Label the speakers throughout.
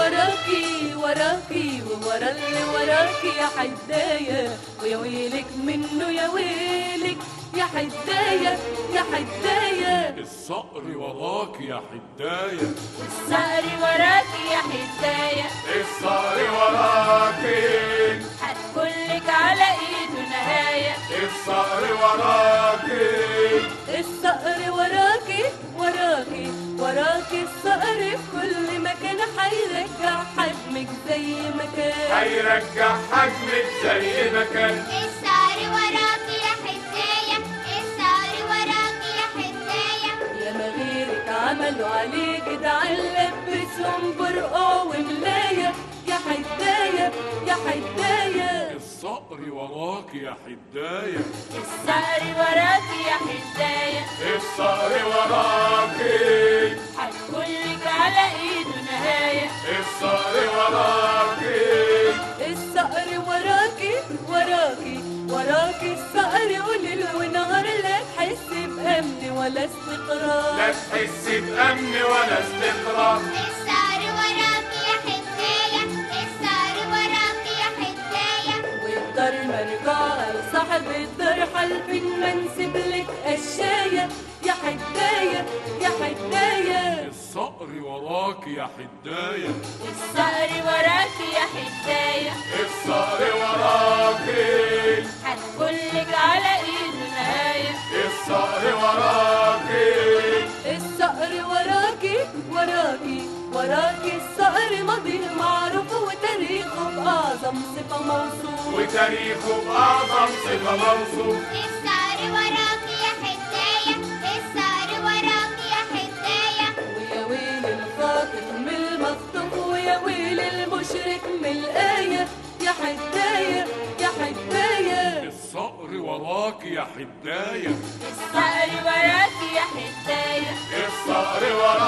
Speaker 1: وراكي وراكي وورا اللي وراكي يا حداية ويا ويلك منه يا ويلك يا حداية يا حداية
Speaker 2: الصقر وراك يا حداية
Speaker 1: الصقر وراكي يا حداية
Speaker 2: الصقر وراكي
Speaker 1: هتكلك على ايده نهاية
Speaker 2: الصقر وراكي
Speaker 1: الصقر وراكي وراكي وراكي الصقر في كل مكان هيرجع حجمك زي ما كان
Speaker 2: هيرجع حجمك زي ما كان
Speaker 3: الصار وراكي يا حداية الصار وراكي يا حداية
Speaker 1: يا ما غيرك عملوا عليك جدعان لبسهم برقع وملاية يا حداية يا حداية
Speaker 2: الصقر وراك يا حداية
Speaker 1: الصقر وراكي يا حداية
Speaker 2: الصقر وراكي
Speaker 1: هتكلك على ايده نهاية
Speaker 2: الصقر وراكي
Speaker 1: الصقر وراكي وراكي وراكي الصقر وليل ونهار لا تحس بأمن ولا استقرار
Speaker 2: لا تحس بأمن ولا استقرار
Speaker 3: الصار وراكي يا حداية الصار وراكي يا حداية
Speaker 1: والدار مرجعة لصاحب الدار حلفين ما نسيب لك قشاية يا حداية يا حداية
Speaker 2: الصقر وراك يا حداية
Speaker 1: الصقر وراكي يا حداية
Speaker 2: الصقر وراكي
Speaker 1: هتكلك على ايده نهاية
Speaker 2: الصقر وراكي
Speaker 1: الصقر وراكي وراكي وراكي الصقر ماضيه معروف وتاريخه بأعظم صفة موصوف
Speaker 2: وتاريخه بأعظم صفة موصوف
Speaker 3: الصار وراكي يا حداية الصار وراكي يا حداية
Speaker 1: ويا ويل الخاطف من المخطوف ويا ويل المشرك من الآية يا حداية يا حداية
Speaker 2: الصقر وراك يا حداية
Speaker 1: الصقر وراكي يا حداية
Speaker 2: الصقر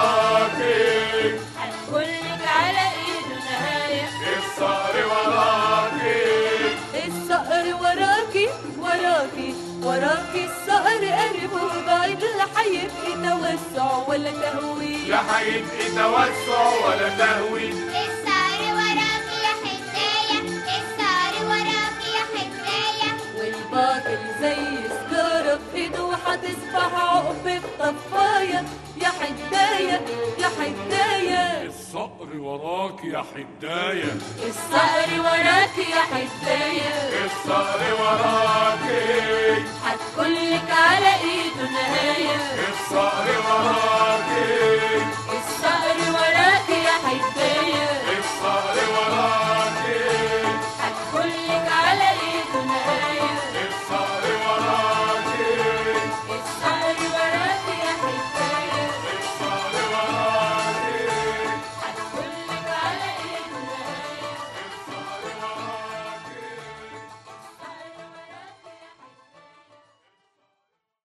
Speaker 2: وراكي
Speaker 1: هتكلك على ايده نهاية
Speaker 2: الصقر وراكي
Speaker 1: الصقر وراكي وراكي وراكي الصقر قريب وبعيد لا هيبقى توسع ولا تهويل
Speaker 2: لا هيبقى توسع ولا تهويل
Speaker 3: الصار وراكي يا حداية الصار وراكي يا حداية
Speaker 1: والباطل زي سجارة في ايده وهتصبح عقبة طفاية يا حداية يا حداية
Speaker 2: الصقر وراك يا حداية
Speaker 1: الصقر وراكي يا حداية
Speaker 2: الصقر وراكي
Speaker 1: هتكلك